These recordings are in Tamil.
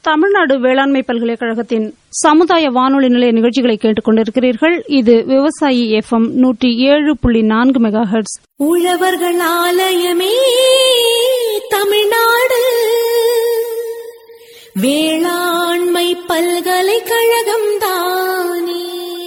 தமிழ்நாடு வேளாண்மை பல்கலைக்கழகத்தின் சமுதாய வானொலி நிலைய நிகழ்ச்சிகளை கேட்டுக் கொண்டிருக்கிறீர்கள் இது விவசாயி எஃப்எம் நூற்றி ஏழு புள்ளி நான்கு மெகா ஹெர்ட்ஸ் உழவர்கள் ஆலயமே தமிழ்நாடு வேளாண்மை பல்கலைக்கழகம் தானே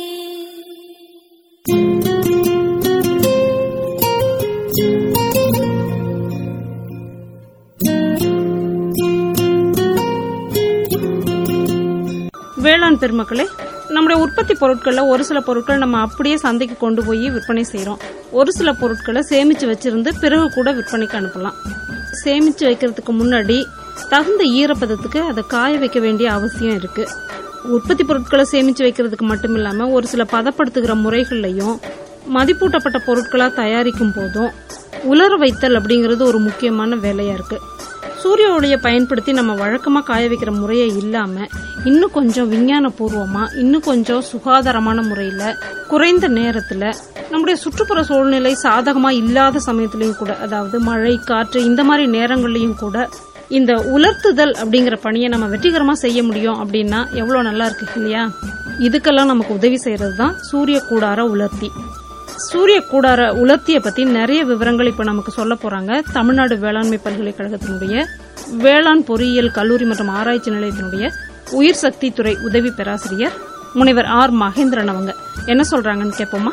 வேளாண் பெருமக்களே நம்முடைய உற்பத்தி பொருட்கள்ல ஒரு சில பொருட்கள் நம்ம அப்படியே சந்தைக்கு கொண்டு போய் விற்பனை செய்றோம் ஒரு சில பொருட்களை சேமிச்சு வச்சிருந்து பிறகு கூட விற்பனைக்கு அனுப்பலாம் சேமிச்சு வைக்கிறதுக்கு முன்னாடி தகுந்த ஈரப்பதத்துக்கு அதை காய வைக்க வேண்டிய அவசியம் இருக்கு உற்பத்தி பொருட்களை சேமிச்சு வைக்கிறதுக்கு மட்டும் இல்லாம ஒரு சில பதப்படுத்துகிற முறைகள்லையும் மதிப்பூட்டப்பட்ட பொருட்களா தயாரிக்கும் போதும் உலர வைத்தல் அப்படிங்கிறது ஒரு முக்கியமான வேலையா இருக்கு சூரிய ஒளியை பயன்படுத்தி நம்ம வழக்கமா காய வைக்கிற முறையே இல்லாம இன்னும் கொஞ்சம் விஞ்ஞான பூர்வமா இன்னும் கொஞ்சம் சுகாதாரமான முறையில குறைந்த நேரத்துல நம்முடைய சுற்றுப்புற சூழ்நிலை சாதகமா இல்லாத சமயத்திலையும் கூட அதாவது மழை காற்று இந்த மாதிரி நேரங்கள்லயும் கூட இந்த உலர்த்துதல் அப்படிங்கிற பணியை நம்ம வெற்றிகரமா செய்ய முடியும் அப்படின்னா எவ்வளவு நல்லா இருக்கு இல்லையா இதுக்கெல்லாம் நமக்கு உதவி செய்யறது தான் சூரிய கூடார உலர்த்தி சூரிய கூடார உலர்த்திய பத்தி நிறைய விவரங்கள் இப்ப நமக்கு சொல்ல போறாங்க தமிழ்நாடு வேளாண்மை பல்கலைக்கழகத்தினுடைய வேளாண் பொறியியல் கல்லூரி மற்றும் ஆராய்ச்சி நிலையத்தினுடைய உயிர் சக்தி துறை உதவி பேராசிரியர் முனைவர் ஆர் மகேந்திரன் அவங்க என்ன சொல்றாங்கன்னு கேட்போமா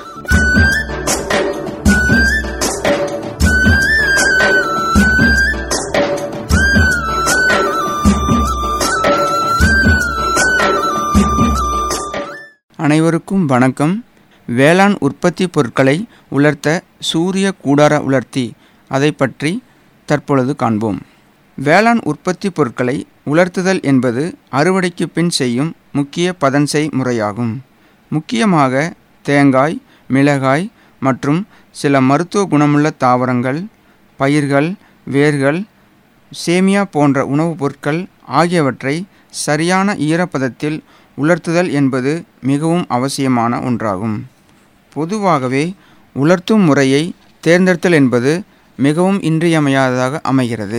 அனைவருக்கும் வணக்கம் வேளாண் உற்பத்தி பொருட்களை உலர்த்த சூரிய கூடார உலர்த்தி அதை பற்றி தற்பொழுது காண்போம் வேளாண் உற்பத்தி பொருட்களை உலர்த்துதல் என்பது அறுவடைக்கு பின் செய்யும் முக்கிய பதன்செய் முறையாகும் முக்கியமாக தேங்காய் மிளகாய் மற்றும் சில மருத்துவ குணமுள்ள தாவரங்கள் பயிர்கள் வேர்கள் சேமியா போன்ற உணவுப் பொருட்கள் ஆகியவற்றை சரியான ஈரப்பதத்தில் உலர்த்துதல் என்பது மிகவும் அவசியமான ஒன்றாகும் பொதுவாகவே உலர்த்தும் முறையை தேர்ந்தெடுத்தல் என்பது மிகவும் இன்றியமையாததாக அமைகிறது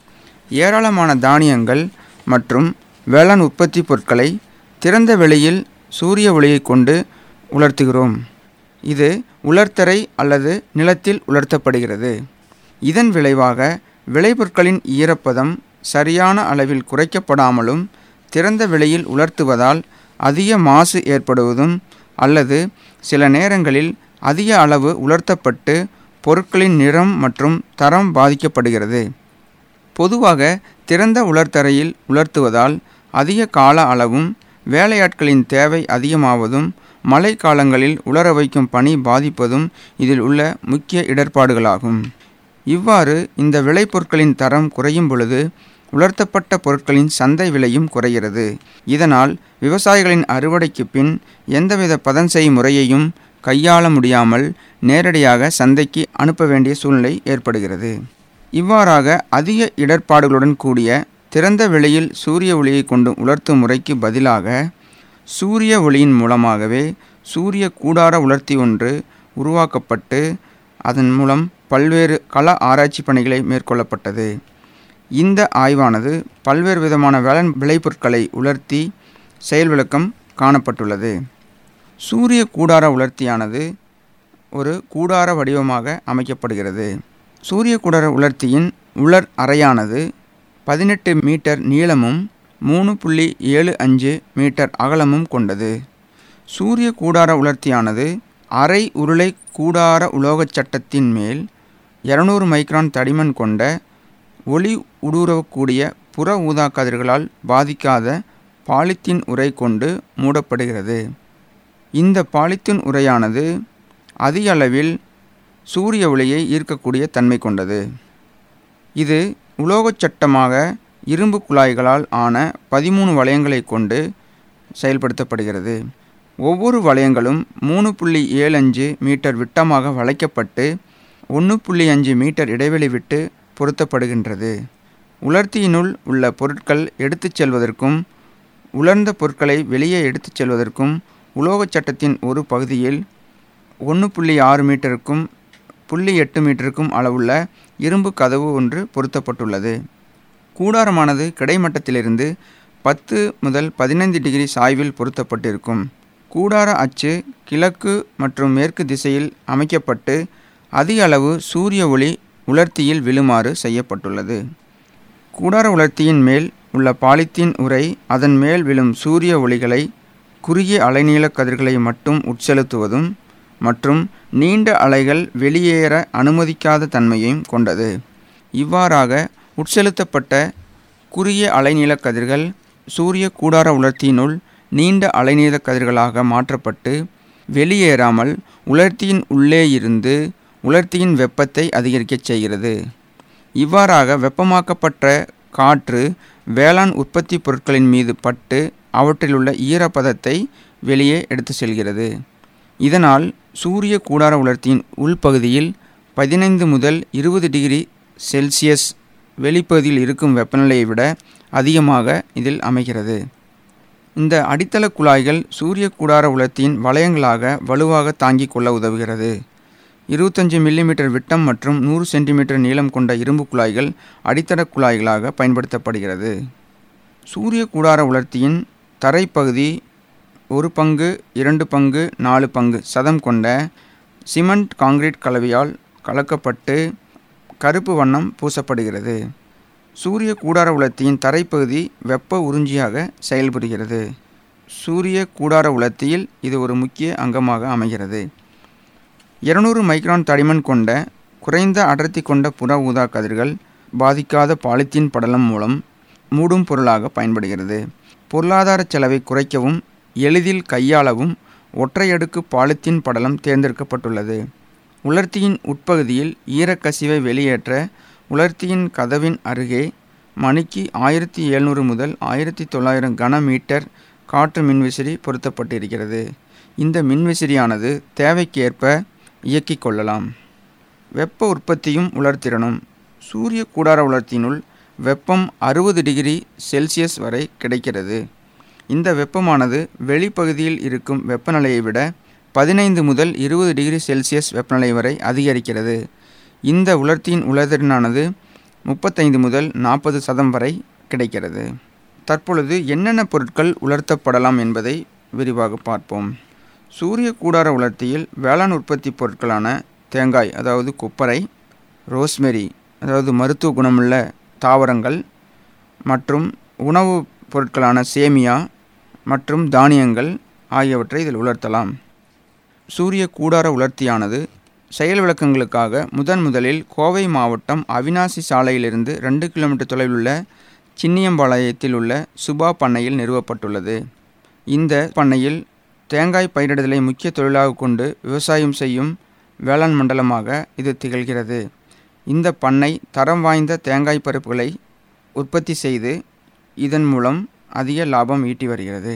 ஏராளமான தானியங்கள் மற்றும் வேளாண் உற்பத்தி பொருட்களை திறந்த வெளியில் சூரிய ஒளியை கொண்டு உலர்த்துகிறோம் இது உலர்த்தரை அல்லது நிலத்தில் உலர்த்தப்படுகிறது இதன் விளைவாக விளைபொருட்களின் ஈரப்பதம் சரியான அளவில் குறைக்கப்படாமலும் திறந்த வெளியில் உலர்த்துவதால் அதிக மாசு ஏற்படுவதும் அல்லது சில நேரங்களில் அதிக அளவு உலர்த்தப்பட்டு பொருட்களின் நிறம் மற்றும் தரம் பாதிக்கப்படுகிறது பொதுவாக திறந்த உலர்த்தரையில் உலர்த்துவதால் அதிக கால அளவும் வேலையாட்களின் தேவை அதிகமாவதும் மழை காலங்களில் உலர வைக்கும் பணி பாதிப்பதும் இதில் உள்ள முக்கிய இடர்பாடுகளாகும் இவ்வாறு இந்த விளைபொருட்களின் தரம் குறையும் பொழுது உலர்த்தப்பட்ட பொருட்களின் சந்தை விலையும் குறைகிறது இதனால் விவசாயிகளின் அறுவடைக்கு பின் எந்தவித பதன்செய் முறையையும் கையாள முடியாமல் நேரடியாக சந்தைக்கு அனுப்ப வேண்டிய சூழ்நிலை ஏற்படுகிறது இவ்வாறாக அதிக இடர்பாடுகளுடன் கூடிய திறந்த வெளியில் சூரிய ஒளியை கொண்டு உலர்த்தும் முறைக்கு பதிலாக சூரிய ஒளியின் மூலமாகவே சூரிய கூடார உலர்த்தி ஒன்று உருவாக்கப்பட்டு அதன் மூலம் பல்வேறு கள ஆராய்ச்சி பணிகளை மேற்கொள்ளப்பட்டது இந்த ஆய்வானது பல்வேறு விதமான வேளாண் விளைபொருட்களை உலர்த்தி செயல் விளக்கம் காணப்பட்டுள்ளது சூரிய கூடார உலர்த்தியானது ஒரு கூடார வடிவமாக அமைக்கப்படுகிறது சூரிய கூடார உலர்த்தியின் உலர் அறையானது பதினெட்டு மீட்டர் நீளமும் மூணு புள்ளி ஏழு அஞ்சு மீட்டர் அகலமும் கொண்டது சூரிய கூடார உலர்த்தியானது அரை உருளை கூடார உலோகச் சட்டத்தின் மேல் இரநூறு மைக்ரான் தடிமன் கொண்ட ஒளி ஊடுருவக்கூடிய புற ஊதா கதிர்களால் பாதிக்காத பாலித்தீன் உரை கொண்டு மூடப்படுகிறது இந்த பாலித்தீன் உரையானது அதிக அளவில் சூரிய ஒளியை ஈர்க்கக்கூடிய தன்மை கொண்டது இது உலோகச் சட்டமாக இரும்பு குழாய்களால் ஆன பதிமூணு வளையங்களை கொண்டு செயல்படுத்தப்படுகிறது ஒவ்வொரு வளையங்களும் மூணு புள்ளி ஏழு அஞ்சு மீட்டர் விட்டமாக வளைக்கப்பட்டு ஒன்று புள்ளி அஞ்சு மீட்டர் இடைவெளி விட்டு பொருத்தப்படுகின்றது உலர்த்தியினுள் உள்ள பொருட்கள் எடுத்துச் செல்வதற்கும் உலர்ந்த பொருட்களை வெளியே எடுத்துச் செல்வதற்கும் உலோகச் சட்டத்தின் ஒரு பகுதியில் ஒன்று புள்ளி ஆறு மீட்டருக்கும் புள்ளி எட்டு மீட்டருக்கும் அளவுள்ள இரும்பு கதவு ஒன்று பொருத்தப்பட்டுள்ளது கூடாரமானது கிடைமட்டத்திலிருந்து பத்து முதல் பதினைந்து டிகிரி சாய்வில் பொருத்தப்பட்டிருக்கும் கூடார அச்சு கிழக்கு மற்றும் மேற்கு திசையில் அமைக்கப்பட்டு அதிக அளவு சூரிய ஒளி உலர்த்தியில் விழுமாறு செய்யப்பட்டுள்ளது கூடார உலர்த்தியின் மேல் உள்ள பாலித்தீன் உரை அதன் மேல் விழும் சூரிய ஒளிகளை குறுகிய அலைநீள கதிர்களை மட்டும் உட்செலுத்துவதும் மற்றும் நீண்ட அலைகள் வெளியேற அனுமதிக்காத தன்மையையும் கொண்டது இவ்வாறாக உட்செலுத்தப்பட்ட குறுகிய அலைநீள கதிர்கள் சூரிய கூடார உலர்த்தியினுள் நீண்ட அலைநீள கதிர்களாக மாற்றப்பட்டு வெளியேறாமல் உலர்த்தியின் உள்ளே இருந்து உலர்த்தியின் வெப்பத்தை அதிகரிக்கச் செய்கிறது இவ்வாறாக வெப்பமாக்கப்பட்ட காற்று வேளாண் உற்பத்தி பொருட்களின் மீது பட்டு அவற்றிலுள்ள ஈரப்பதத்தை வெளியே எடுத்து செல்கிறது இதனால் சூரிய கூடார உலர்த்தியின் உள்பகுதியில் பதினைந்து முதல் இருபது டிகிரி செல்சியஸ் வெளிப்பகுதியில் இருக்கும் வெப்பநிலையை விட அதிகமாக இதில் அமைகிறது இந்த அடித்தள குழாய்கள் சூரிய கூடார உலர்த்தியின் வளையங்களாக வலுவாக தாங்கிக் கொள்ள உதவுகிறது இருபத்தஞ்சு மில்லிமீட்டர் விட்டம் மற்றும் நூறு சென்டிமீட்டர் நீளம் கொண்ட இரும்பு குழாய்கள் அடித்தள குழாய்களாக பயன்படுத்தப்படுகிறது சூரிய கூடார உலர்த்தியின் தரைப்பகுதி ஒரு பங்கு இரண்டு பங்கு நாலு பங்கு சதம் கொண்ட சிமெண்ட் காங்கிரீட் கலவையால் கலக்கப்பட்டு கருப்பு வண்ணம் பூசப்படுகிறது சூரிய கூடார உலர்த்தியின் தரைப்பகுதி வெப்ப உறிஞ்சியாக செயல்புரிகிறது சூரிய கூடார உலர்த்தியில் இது ஒரு முக்கிய அங்கமாக அமைகிறது இருநூறு மைக்ரான் தடிமன் கொண்ட குறைந்த அடர்த்தி கொண்ட புற ஊதா கதிர்கள் பாதிக்காத பாலித்தீன் படலம் மூலம் மூடும் பொருளாக பயன்படுகிறது பொருளாதார செலவை குறைக்கவும் எளிதில் கையாளவும் ஒற்றை அடுக்கு பாலித்தீன் படலம் தேர்ந்தெடுக்கப்பட்டுள்ளது உலர்த்தியின் உட்பகுதியில் ஈரக்கசிவை வெளியேற்ற உலர்த்தியின் கதவின் அருகே மணிக்கு ஆயிரத்தி எழுநூறு முதல் ஆயிரத்தி தொள்ளாயிரம் கன மீட்டர் காற்று மின்விசிறி பொருத்தப்பட்டிருக்கிறது இந்த மின்விசிறியானது தேவைக்கேற்ப இயக்கிக் கொள்ளலாம் வெப்ப உற்பத்தியும் உலர்த்திறனும் சூரிய கூடார உலர்த்தினுள் வெப்பம் அறுபது டிகிரி செல்சியஸ் வரை கிடைக்கிறது இந்த வெப்பமானது வெளிப்பகுதியில் இருக்கும் வெப்பநிலையை விட பதினைந்து முதல் இருபது டிகிரி செல்சியஸ் வெப்பநிலை வரை அதிகரிக்கிறது இந்த உலர்த்தியின் உலர்திறனானது முப்பத்தைந்து முதல் நாற்பது சதம் வரை கிடைக்கிறது தற்பொழுது என்னென்ன பொருட்கள் உலர்த்தப்படலாம் என்பதை விரிவாக பார்ப்போம் சூரிய கூடார உலர்த்தியில் வேளாண் உற்பத்தி பொருட்களான தேங்காய் அதாவது கொப்பரை ரோஸ்மெரி அதாவது மருத்துவ குணமுள்ள தாவரங்கள் மற்றும் உணவுப் பொருட்களான சேமியா மற்றும் தானியங்கள் ஆகியவற்றை இதில் உலர்த்தலாம் சூரிய கூடார உலர்த்தியானது செயல் விளக்கங்களுக்காக முதன் முதலில் கோவை மாவட்டம் அவினாசி சாலையிலிருந்து ரெண்டு கிலோமீட்டர் தொலைவில் உள்ள சின்னியம்பாளையத்தில் உள்ள சுபா பண்ணையில் நிறுவப்பட்டுள்ளது இந்த பண்ணையில் தேங்காய் பயிரிடுதலை முக்கிய தொழிலாக கொண்டு விவசாயம் செய்யும் வேளாண் மண்டலமாக இது திகழ்கிறது இந்த பண்ணை தரம் வாய்ந்த தேங்காய் பருப்புகளை உற்பத்தி செய்து இதன் மூலம் அதிக லாபம் ஈட்டி வருகிறது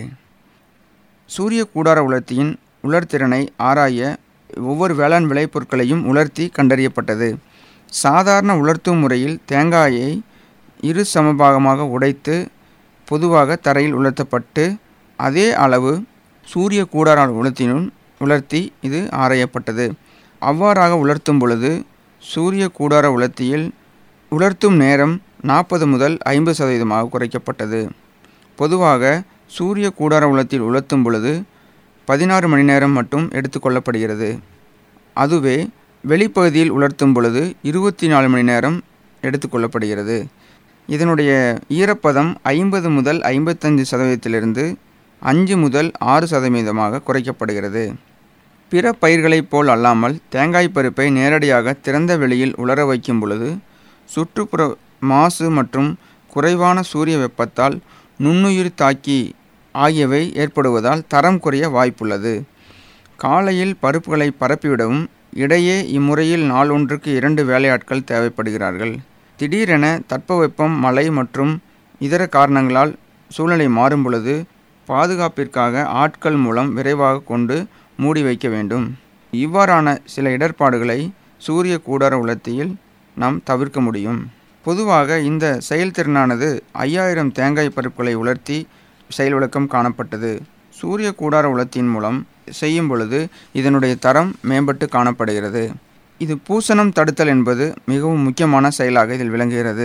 சூரிய கூடார உலர்த்தியின் உலர்திறனை ஆராய ஒவ்வொரு வேளாண் விளைபொருட்களையும் உலர்த்தி கண்டறியப்பட்டது சாதாரண உலர்த்தும் முறையில் தேங்காயை இரு சமபாகமாக உடைத்து பொதுவாக தரையில் உலர்த்தப்பட்டு அதே அளவு சூரிய கூடார உலர்த்தினுள் உலர்த்தி இது ஆராயப்பட்டது அவ்வாறாக உலர்த்தும் பொழுது சூரிய கூடார உலர்த்தியில் உலர்த்தும் நேரம் நாற்பது முதல் ஐம்பது சதவீதமாக குறைக்கப்பட்டது பொதுவாக சூரிய கூடார உலத்தில் உலர்த்தும் பொழுது பதினாறு மணி நேரம் மட்டும் எடுத்துக்கொள்ளப்படுகிறது அதுவே வெளிப்பகுதியில் உலர்த்தும் பொழுது இருபத்தி நாலு மணி நேரம் எடுத்துக்கொள்ளப்படுகிறது இதனுடைய ஈரப்பதம் ஐம்பது முதல் ஐம்பத்தஞ்சு சதவீதத்திலிருந்து அஞ்சு முதல் ஆறு சதவீதமாக குறைக்கப்படுகிறது பிற பயிர்களைப் போல் அல்லாமல் தேங்காய் பருப்பை நேரடியாக திறந்த வெளியில் உலர வைக்கும் பொழுது சுற்றுப்புற மாசு மற்றும் குறைவான சூரிய வெப்பத்தால் நுண்ணுயிர் தாக்கி ஆகியவை ஏற்படுவதால் தரம் குறைய வாய்ப்புள்ளது காலையில் பருப்புகளை பரப்பிவிடவும் இடையே இம்முறையில் நாள் ஒன்றுக்கு இரண்டு வேலையாட்கள் தேவைப்படுகிறார்கள் திடீரென தட்பவெப்பம் மழை மற்றும் இதர காரணங்களால் சூழ்நிலை மாறும் பொழுது பாதுகாப்பிற்காக ஆட்கள் மூலம் விரைவாக கொண்டு மூடி வைக்க வேண்டும் இவ்வாறான சில இடர்பாடுகளை சூரிய கூடார உலர்த்தியில் நாம் தவிர்க்க முடியும் பொதுவாக இந்த செயல்திறனானது ஐயாயிரம் தேங்காய் பருப்புகளை உலர்த்தி செயல் விளக்கம் காணப்பட்டது சூரிய கூடார உலர்த்தியின் மூலம் செய்யும் பொழுது இதனுடைய தரம் மேம்பட்டு காணப்படுகிறது இது பூசணம் தடுத்தல் என்பது மிகவும் முக்கியமான செயலாக இதில் விளங்குகிறது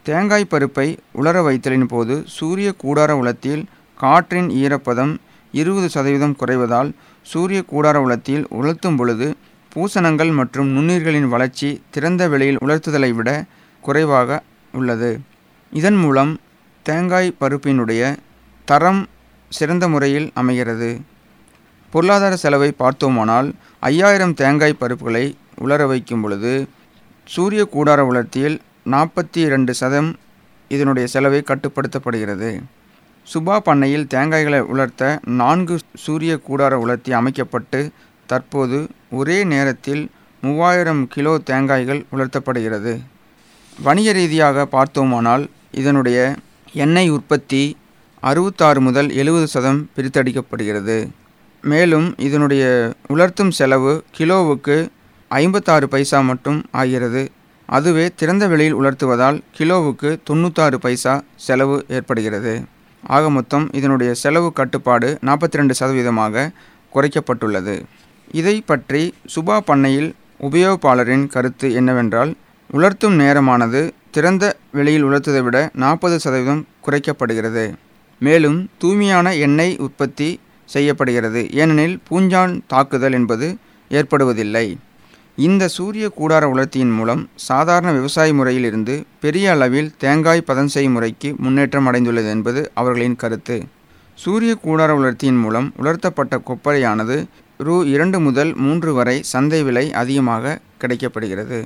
தேங்காய் பருப்பை உலர வைத்தலின் போது சூரிய கூடார உலத்தில் காற்றின் ஈரப்பதம் இருபது சதவீதம் குறைவதால் சூரிய கூடார உலத்தில் உலர்த்தும் பொழுது பூசணங்கள் மற்றும் நுண்ணீர்களின் வளர்ச்சி திறந்த வெளியில் உலர்த்துதலை விட குறைவாக உள்ளது இதன் மூலம் தேங்காய் பருப்பினுடைய தரம் சிறந்த முறையில் அமைகிறது பொருளாதார செலவை பார்த்தோமானால் ஐயாயிரம் தேங்காய் பருப்புகளை உலர வைக்கும் பொழுது சூரிய கூடார உலர்த்தியில் நாற்பத்தி இரண்டு சதம் இதனுடைய செலவை கட்டுப்படுத்தப்படுகிறது சுபா பண்ணையில் தேங்காய்களை உலர்த்த நான்கு சூரிய கூடார உலர்த்தி அமைக்கப்பட்டு தற்போது ஒரே நேரத்தில் மூவாயிரம் கிலோ தேங்காய்கள் உலர்த்தப்படுகிறது வணிக ரீதியாக பார்த்தோமானால் இதனுடைய எண்ணெய் உற்பத்தி அறுபத்தாறு முதல் எழுபது சதம் பிரித்தடிக்கப்படுகிறது மேலும் இதனுடைய உலர்த்தும் செலவு கிலோவுக்கு ஐம்பத்தாறு பைசா மட்டும் ஆகிறது அதுவே திறந்த வெளியில் உலர்த்துவதால் கிலோவுக்கு தொண்ணூத்தாறு பைசா செலவு ஏற்படுகிறது ஆக மொத்தம் இதனுடைய செலவு கட்டுப்பாடு நாற்பத்தி ரெண்டு சதவீதமாக குறைக்கப்பட்டுள்ளது இதை பற்றி சுபா பண்ணையில் உபயோகிப்பாளரின் கருத்து என்னவென்றால் உலர்த்தும் நேரமானது திறந்த வெளியில் உலர்த்துவதை விட நாற்பது சதவீதம் குறைக்கப்படுகிறது மேலும் தூய்மையான எண்ணெய் உற்பத்தி செய்யப்படுகிறது ஏனெனில் பூஞ்சான் தாக்குதல் என்பது ஏற்படுவதில்லை இந்த சூரிய கூடார உலர்த்தியின் மூலம் சாதாரண விவசாய முறையிலிருந்து பெரிய அளவில் தேங்காய் பதம் செய்யும் முறைக்கு முன்னேற்றம் அடைந்துள்ளது என்பது அவர்களின் கருத்து சூரிய கூடார உலர்த்தியின் மூலம் உலர்த்தப்பட்ட கொப்பரையானது ரூ இரண்டு முதல் மூன்று வரை சந்தை விலை அதிகமாக கிடைக்கப்படுகிறது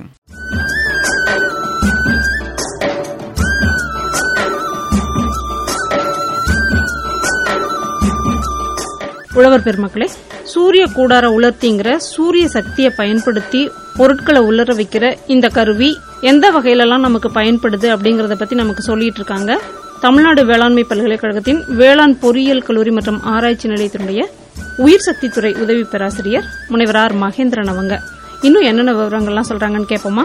உழவர் பெருமக்களே சூரிய கூடார உலர்த்திங்கிற சூரிய சக்தியை பயன்படுத்தி பொருட்களை உலர வைக்கிற இந்த கருவி எந்த வகையிலலாம் நமக்கு பயன்படுது அப்படிங்கறத பத்தி நமக்கு சொல்லிட்டு இருக்காங்க தமிழ்நாடு வேளாண்மை பல்கலைக்கழகத்தின் வேளாண் பொறியியல் கல்லூரி மற்றும் ஆராய்ச்சி நிலையத்தினுடைய உயிர் சக்தி துறை உதவி பேராசிரியர் முனைவர் ஆர் மகேந்திரன் அவங்க இன்னும் என்னென்ன விவரங்கள்லாம் சொல்றாங்கன்னு கேட்போமா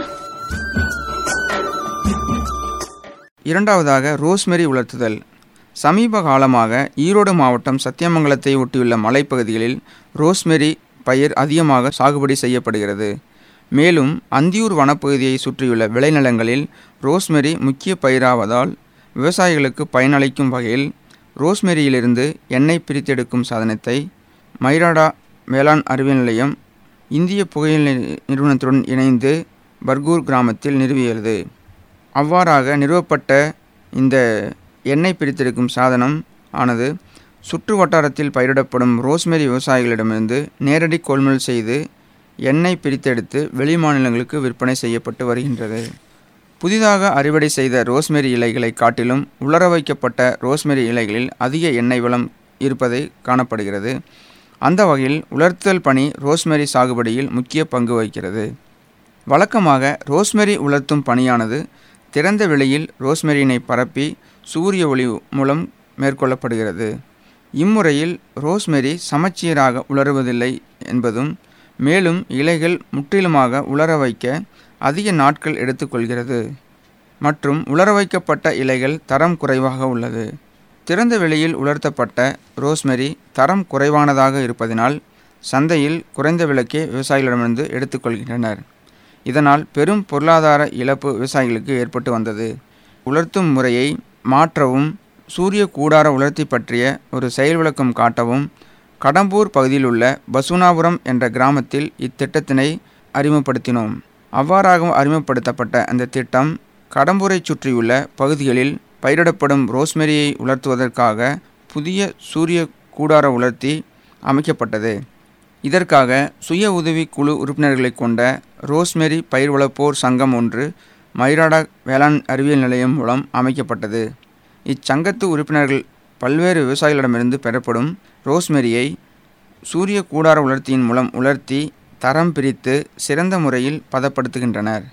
இரண்டாவதாக ரோஸ்மெரி உலர்த்துதல் சமீப காலமாக ஈரோடு மாவட்டம் சத்தியமங்கலத்தை ஒட்டியுள்ள மலைப்பகுதிகளில் ரோஸ்மெரி பயிர் அதிகமாக சாகுபடி செய்யப்படுகிறது மேலும் அந்தியூர் வனப்பகுதியை சுற்றியுள்ள விளைநிலங்களில் ரோஸ்மெரி முக்கிய பயிராவதால் விவசாயிகளுக்கு பயனளிக்கும் வகையில் ரோஸ்மெரியிலிருந்து எண்ணெய் பிரித்தெடுக்கும் சாதனத்தை மைராடா வேளாண் அறிவியல் நிலையம் இந்திய புகையிலை நிறுவனத்துடன் இணைந்து பர்கூர் கிராமத்தில் நிறுவியது அவ்வாறாக நிறுவப்பட்ட இந்த எண்ணெய் பிரித்தெடுக்கும் சாதனம் ஆனது சுற்று வட்டாரத்தில் பயிரிடப்படும் ரோஸ்மெரி விவசாயிகளிடமிருந்து நேரடி கொள்முதல் செய்து எண்ணெய் பிரித்தெடுத்து வெளி மாநிலங்களுக்கு விற்பனை செய்யப்பட்டு வருகின்றது புதிதாக அறுவடை செய்த ரோஸ்மெரி இலைகளை காட்டிலும் உலர வைக்கப்பட்ட ரோஸ்மெரி இலைகளில் அதிக எண்ணெய் வளம் இருப்பதை காணப்படுகிறது அந்த வகையில் உலர்த்துதல் பணி ரோஸ்மெரி சாகுபடியில் முக்கிய பங்கு வகிக்கிறது வழக்கமாக ரோஸ்மெரி உலர்த்தும் பணியானது திறந்த வெளியில் ரோஸ்மெரியினை பரப்பி சூரிய ஒளி மூலம் மேற்கொள்ளப்படுகிறது இம்முறையில் ரோஸ்மெரி சமச்சீராக உலருவதில்லை என்பதும் மேலும் இலைகள் முற்றிலுமாக உலர வைக்க அதிக நாட்கள் எடுத்துக்கொள்கிறது மற்றும் உலர வைக்கப்பட்ட இலைகள் தரம் குறைவாக உள்ளது திறந்த வெளியில் உலர்த்தப்பட்ட ரோஸ்மெரி தரம் குறைவானதாக இருப்பதினால் சந்தையில் குறைந்த விலைக்கே விவசாயிகளிடமிருந்து எடுத்துக்கொள்கின்றனர் இதனால் பெரும் பொருளாதார இழப்பு விவசாயிகளுக்கு ஏற்பட்டு வந்தது உலர்த்தும் முறையை மாற்றவும் சூரிய கூடார உலர்த்தி பற்றிய ஒரு செயல் விளக்கம் காட்டவும் கடம்பூர் பகுதியில் உள்ள பசுனாபுரம் என்ற கிராமத்தில் இத்திட்டத்தினை அறிமுகப்படுத்தினோம் அவ்வாறாக அறிமுகப்படுத்தப்பட்ட அந்த திட்டம் கடம்பூரை சுற்றியுள்ள பகுதிகளில் பயிரிடப்படும் ரோஸ்மெரியை உலர்த்துவதற்காக புதிய சூரிய கூடார உலர்த்தி அமைக்கப்பட்டது இதற்காக சுய உதவி குழு உறுப்பினர்களை கொண்ட ரோஸ்மெரி பயிர் வளர்ப்போர் சங்கம் ஒன்று மயிராடா வேளாண் அறிவியல் நிலையம் மூலம் அமைக்கப்பட்டது இச்சங்கத்து உறுப்பினர்கள் பல்வேறு விவசாயிகளிடமிருந்து பெறப்படும் ரோஸ்மெரியை சூரிய கூடார உலர்த்தியின் மூலம் உலர்த்தி தரம் பிரித்து சிறந்த முறையில் பதப்படுத்துகின்றனர்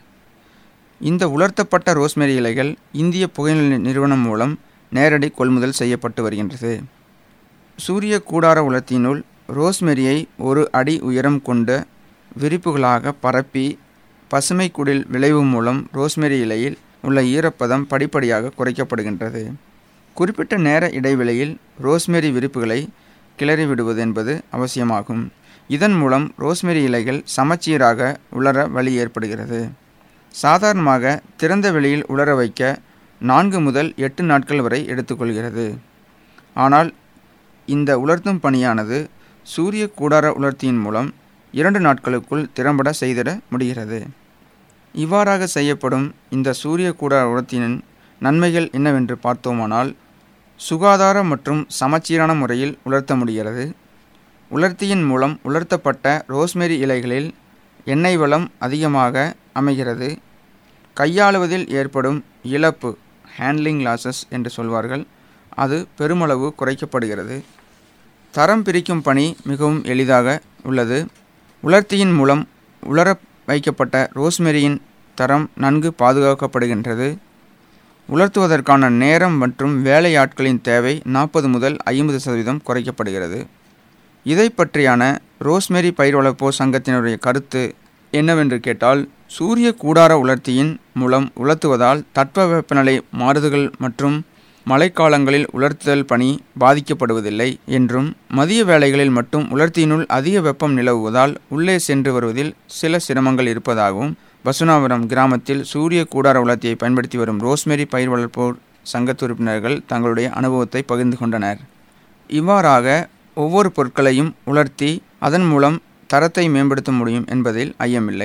இந்த உலர்த்தப்பட்ட ரோஸ்மெரி இலைகள் இந்திய புகையிலை நிறுவனம் மூலம் நேரடி கொள்முதல் செய்யப்பட்டு வருகின்றது சூரிய கூடார உலர்த்தியினுள் ரோஸ்மெரியை ஒரு அடி உயரம் கொண்ட விரிப்புகளாக பரப்பி பசுமை குடில் விளைவு மூலம் ரோஸ்மெரி இலையில் உள்ள ஈரப்பதம் படிப்படியாக குறைக்கப்படுகின்றது குறிப்பிட்ட நேர இடைவெளியில் ரோஸ்மெரி விரிப்புகளை கிளறி விடுவது என்பது அவசியமாகும் இதன் மூலம் ரோஸ்மெரி இலைகள் சமச்சீராக உலர வழி ஏற்படுகிறது சாதாரணமாக திறந்த வெளியில் உலர வைக்க நான்கு முதல் எட்டு நாட்கள் வரை எடுத்துக்கொள்கிறது ஆனால் இந்த உலர்த்தும் பணியானது சூரிய கூடார உலர்த்தியின் மூலம் இரண்டு நாட்களுக்குள் திறம்பட செய்திட முடிகிறது இவ்வாறாக செய்யப்படும் இந்த சூரிய கூடார உலர்த்தியின் நன்மைகள் என்னவென்று பார்த்தோமானால் சுகாதார மற்றும் சமச்சீரான முறையில் உலர்த்த முடிகிறது உலர்த்தியின் மூலம் உலர்த்தப்பட்ட ரோஸ்மெரி இலைகளில் எண்ணெய் வளம் அதிகமாக அமைகிறது கையாளுவதில் ஏற்படும் இழப்பு ஹேண்ட்லிங் லாசஸ் என்று சொல்வார்கள் அது பெருமளவு குறைக்கப்படுகிறது தரம் பிரிக்கும் பணி மிகவும் எளிதாக உள்ளது உலர்த்தியின் மூலம் உலர வைக்கப்பட்ட ரோஸ்மெரியின் தரம் நன்கு பாதுகாக்கப்படுகின்றது உலர்த்துவதற்கான நேரம் மற்றும் வேலையாட்களின் தேவை நாற்பது முதல் ஐம்பது சதவீதம் குறைக்கப்படுகிறது இதை பற்றியான ரோஸ்மெரி பயிர் வளர்ப்போர் சங்கத்தினுடைய கருத்து என்னவென்று கேட்டால் சூரிய கூடார உலர்த்தியின் மூலம் உலர்த்துவதால் தட்பவெப்பநிலை மாறுதல்கள் மற்றும் மழைக்காலங்களில் உலர்த்துதல் பணி பாதிக்கப்படுவதில்லை என்றும் மதிய வேளைகளில் மட்டும் உலர்த்தியினுள் அதிக வெப்பம் நிலவுவதால் உள்ளே சென்று வருவதில் சில சிரமங்கள் இருப்பதாகவும் பசுனாபுரம் கிராமத்தில் சூரிய கூடார உலர்த்தியை பயன்படுத்தி வரும் ரோஸ்மெரி பயிர் வளர்ப்போர் சங்கத்து உறுப்பினர்கள் தங்களுடைய அனுபவத்தை பகிர்ந்து கொண்டனர் இவ்வாறாக ஒவ்வொரு பொருட்களையும் உலர்த்தி அதன் மூலம் தரத்தை மேம்படுத்த முடியும் என்பதில் ஐயமில்லை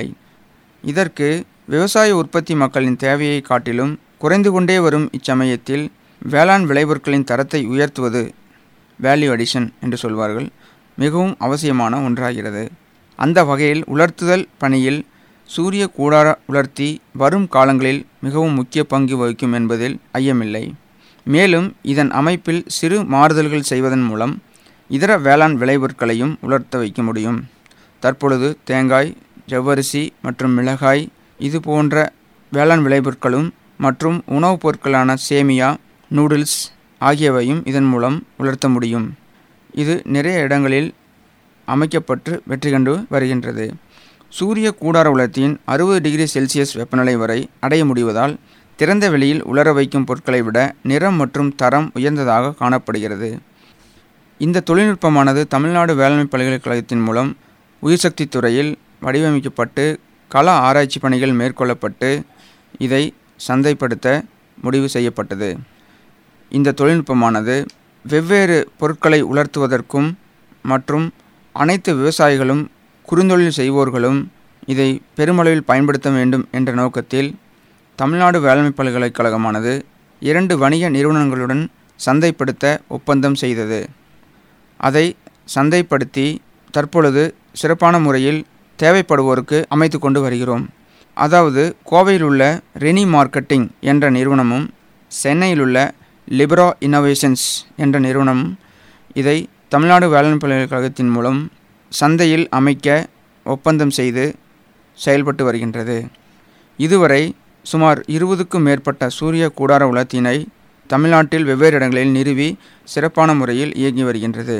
இதற்கு விவசாய உற்பத்தி மக்களின் தேவையை காட்டிலும் குறைந்து கொண்டே வரும் இச்சமயத்தில் வேளாண் விளைபொருட்களின் தரத்தை உயர்த்துவது வேல்யூ அடிஷன் என்று சொல்வார்கள் மிகவும் அவசியமான ஒன்றாகிறது அந்த வகையில் உலர்த்துதல் பணியில் சூரிய கூடார உலர்த்தி வரும் காலங்களில் மிகவும் முக்கிய பங்கு வகிக்கும் என்பதில் ஐயமில்லை மேலும் இதன் அமைப்பில் சிறு மாறுதல்கள் செய்வதன் மூலம் இதர வேளாண் விளைபொருட்களையும் உலர்த்த வைக்க முடியும் தற்பொழுது தேங்காய் ஜவ்வரிசி மற்றும் மிளகாய் இது போன்ற வேளாண் விளைபொருட்களும் மற்றும் உணவுப் பொருட்களான சேமியா நூடுல்ஸ் ஆகியவையும் இதன் மூலம் உலர்த்த முடியும் இது நிறைய இடங்களில் அமைக்கப்பட்டு வெற்றி கண்டு வருகின்றது சூரிய கூடார உலர்த்தியின் அறுபது டிகிரி செல்சியஸ் வெப்பநிலை வரை அடைய முடிவதால் திறந்த வெளியில் உலர வைக்கும் பொருட்களை விட நிறம் மற்றும் தரம் உயர்ந்ததாக காணப்படுகிறது இந்த தொழில்நுட்பமானது தமிழ்நாடு வேளாண்மை பல்கலைக்கழகத்தின் மூலம் உயிர்சக்தி துறையில் வடிவமைக்கப்பட்டு கள ஆராய்ச்சி பணிகள் மேற்கொள்ளப்பட்டு இதை சந்தைப்படுத்த முடிவு செய்யப்பட்டது இந்த தொழில்நுட்பமானது வெவ்வேறு பொருட்களை உலர்த்துவதற்கும் மற்றும் அனைத்து விவசாயிகளும் குறுந்தொழில் செய்வோர்களும் இதை பெருமளவில் பயன்படுத்த வேண்டும் என்ற நோக்கத்தில் தமிழ்நாடு வேளாண்மை பல்கலைக்கழகமானது இரண்டு வணிக நிறுவனங்களுடன் சந்தைப்படுத்த ஒப்பந்தம் செய்தது அதை சந்தைப்படுத்தி தற்பொழுது சிறப்பான முறையில் தேவைப்படுவோருக்கு அமைத்து கொண்டு வருகிறோம் அதாவது கோவையில் உள்ள ரெனி மார்க்கெட்டிங் என்ற நிறுவனமும் சென்னையில் உள்ள லிபரா இன்னோவேஷன்ஸ் என்ற நிறுவனமும் இதை தமிழ்நாடு வேளாண் பல்கலைக்கழகத்தின் மூலம் சந்தையில் அமைக்க ஒப்பந்தம் செய்து செயல்பட்டு வருகின்றது இதுவரை சுமார் இருபதுக்கும் மேற்பட்ட சூரிய கூடார உலத்தினை தமிழ்நாட்டில் வெவ்வேறு இடங்களில் நிறுவி சிறப்பான முறையில் இயங்கி வருகின்றது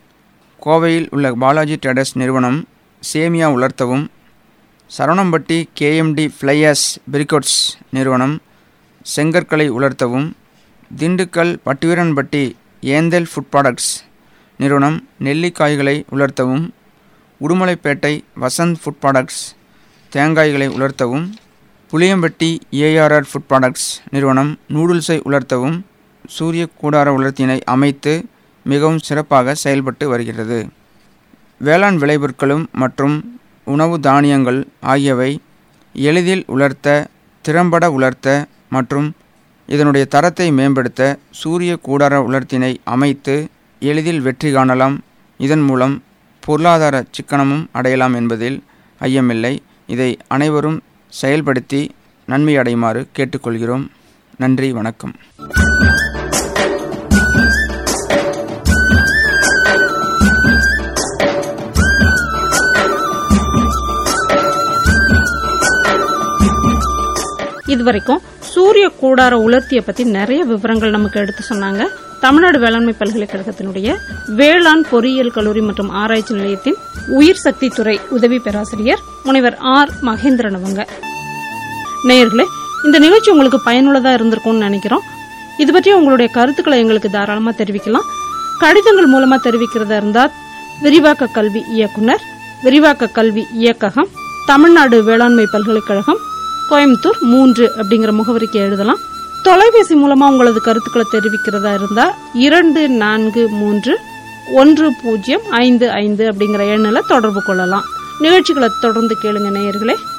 கோவையில் உள்ள பாலாஜி ட்ரேடர்ஸ் நிறுவனம் சேமியா உலர்த்தவும் சரவணம்பட்டி கேஎம்டி ஃப்ளையர்ஸ் பிரிகோட்ஸ் நிறுவனம் செங்கற்களை உலர்த்தவும் திண்டுக்கல் பட்டுவீரன்பட்டி ஏந்தல் ஃபுட் ப்ராடக்ட்ஸ் நிறுவனம் நெல்லிக்காய்களை உலர்த்தவும் உடுமலைப்பேட்டை வசந்த் ஃபுட் ப்ராடக்ட்ஸ் தேங்காய்களை உலர்த்தவும் புளியம்பட்டி ஏஆர்ஆர் ஃபுட் ப்ராடக்ட்ஸ் நிறுவனம் நூடுல்ஸை உலர்த்தவும் சூரிய கூடார உலர்த்தினை அமைத்து மிகவும் சிறப்பாக செயல்பட்டு வருகிறது வேளாண் விளைபொருட்களும் மற்றும் உணவு தானியங்கள் ஆகியவை எளிதில் உலர்த்த திறம்பட உலர்த்த மற்றும் இதனுடைய தரத்தை மேம்படுத்த சூரிய கூடார உலர்த்தினை அமைத்து எளிதில் வெற்றி காணலாம் இதன் மூலம் பொருளாதார சிக்கனமும் அடையலாம் என்பதில் ஐயமில்லை இதை அனைவரும் செயல்படுத்தி நன்மை அடையுமாறு கேட்டுக்கொள்கிறோம் நன்றி வணக்கம் இதுவரைக்கும் சூரிய கூடார உலர்த்திய பத்தி நிறைய விவரங்கள் நமக்கு எடுத்து சொன்னாங்க தமிழ்நாடு வேளாண்மை பல்கலைக்கழகத்தினுடைய வேளாண் பொறியியல் கல்லூரி மற்றும் ஆராய்ச்சி நிலையத்தின் உயிர் சக்தி துறை உதவி பேராசிரியர் முனைவர் ஆர் மகேந்திரன் அவங்க நேயர்களே இந்த நிகழ்ச்சி உங்களுக்கு பயனுள்ளதா இருந்திருக்கும்னு நினைக்கிறோம் இது பற்றி உங்களுடைய கருத்துக்களை எங்களுக்கு தாராளமா தெரிவிக்கலாம் கடிதங்கள் மூலமா தெரிவிக்கிறதா இருந்தா விரிவாக்க கல்வி இயக்குனர் விரிவாக்க கல்வி இயக்ககம் தமிழ்நாடு வேளாண்மை பல்கலைக்கழகம் கோயம்புத்தூர் மூன்று அப்படிங்கிற முகவரிக்கு எழுதலாம் தொலைபேசி மூலமா உங்களது கருத்துக்களை தெரிவிக்கிறதா இருந்தா இரண்டு நான்கு மூன்று ஒன்று பூஜ்ஜியம் ஐந்து ஐந்து அப்படிங்கிற எண்ணில் தொடர்பு கொள்ளலாம் நிகழ்ச்சிகளை தொடர்ந்து கேளுங்க நேயர்களே